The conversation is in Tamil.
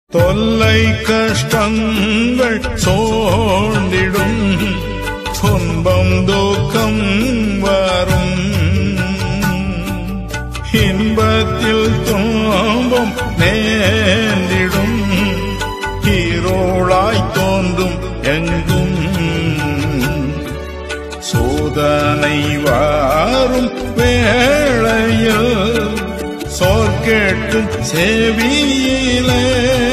தொல்லை கஷ்டங்கள் சோர்ந்திடும் துன்பம் துக்கம் வரும் இன்பத்தில் துன்பம் நேர்ந்திடும் ஈரோளாய் தோன்றும் எங்கும் சோதனை வாரும் வேளையில் சோர் கேட்கும் செவியிலே